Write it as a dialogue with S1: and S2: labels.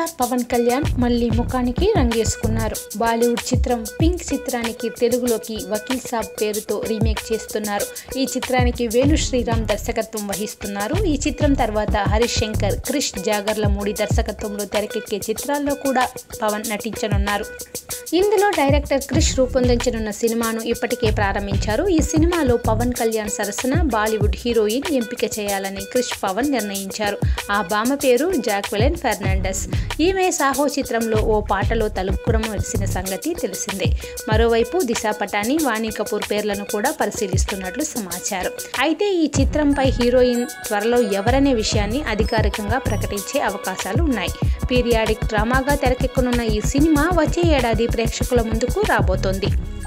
S1: star Pawan Kalyan మళ్ళీ ముఖానికి రంగేసుకున్నారు బాలీవుడ్ చిత్రం పింక్ చిత్రానికి తెలుగులోకి వకీల్ సాబ్ పేరుతో రీమేక్ చేస్తున్నారు ఈ చిత్రానికి వేణు శ్రీరామ్ దర్శకత్వం వహిస్తున్నారు ఈ చిత్రం తర్వాత హరీష్ శంకర్ క్రిష్ జాగర్లమూడి దర్శకత్వంలో తెరకెక్కే చిత్రాల్లో కూడా పవన్ నటించనున్నారు ఇందులో డైరెక్టర్ క్రిష్ రూపొందించనున్న సినిమాను ఇప్పటికే ప్రారంభించారు ఈ సినిమాలో పవన్ కళ్యాణ్ సరసన బాలీవుడ్ హీరోయిన్ ఎంపిక చేయాలని క్రిష్ పవన్ నిర్ణయించారు ఆ భామ పేరు జాక్వెలిన్ ఫెర్నాండస్ ఈమె సాహో చిత్రంలో ఓ పాటలో తలుపుకురం వెలిసిన సంగతి తెలిసిందే మరోవైపు దిశా పటాని వాణి కపూర్ పేర్లను కూడా పరిశీలిస్తున్నట్లు సమాచారం అయితే ఈ చిత్రంపై హీరోయిన్ త్వరలో ఎవరనే విషయాన్ని అధికారికంగా ప్రకటించే అవకాశాలు ఉన్నాయి పీరియాడిక్ డ్రామాగా తెరకెక్కనున్న ఈ సినిమా వచ్చే ఏడాది ప్రేక్షకుల ముందుకు రాబోతోంది